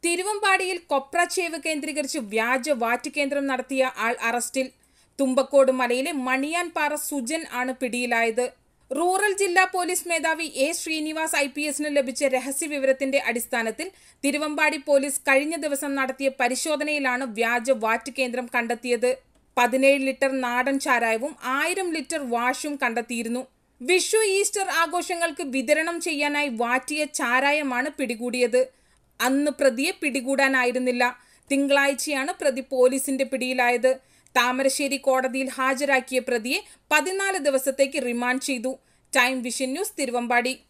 തിരുവമ്പാടിയിൽ കൊപ്രച്ചേവ് കേന്ദ്രീകരിച്ച് വ്യാജ വാറ്റ് കേന്ദ്രം നടത്തിയ ആൾ അറസ്റ്റിൽ തുമ്പക്കോട് മലയിലെ മണിയാൻപാറ സുജൻ ആണ് പിടിയിലായത് റൂറൽ ജില്ലാ പോലീസ് മേധാവി എ ശ്രീനിവാസ് ഐ പി എസിന് ലഭിച്ച രഹസ്യ വിവരത്തിന്റെ അടിസ്ഥാനത്തിൽ തിരുവമ്പാടി പോലീസ് കഴിഞ്ഞ ദിവസം നടത്തിയ പരിശോധനയിലാണ് വ്യാജ വാറ്റ് കേന്ദ്രം കണ്ടെത്തിയത് പതിനേഴ് ലിറ്റർ നാടൻ ചാരായവും ആയിരം ലിറ്റർ വാഷും കണ്ടെത്തിയിരുന്നു വിഷു ഈസ്റ്റർ ആഘോഷങ്ങൾക്ക് വിതരണം ചെയ്യാനായി വാറ്റിയ ചാരായമാണ് പിടികൂടിയത് അന്ന് പ്രതിയെ പിടികൂടാനായിരുന്നില്ല തിങ്കളാഴ്ചയാണ് പ്രതി പോലീസിന്റെ പിടിയിലായത് താമരശ്ശേരി കോടതിയിൽ ഹാജരാക്കിയ പ്രതിയെ പതിനാല് ദിവസത്തേക്ക് റിമാൻഡ് ചെയ്തു ടൈം വിഷൻ ന്യൂസ് തിരുവമ്പാടി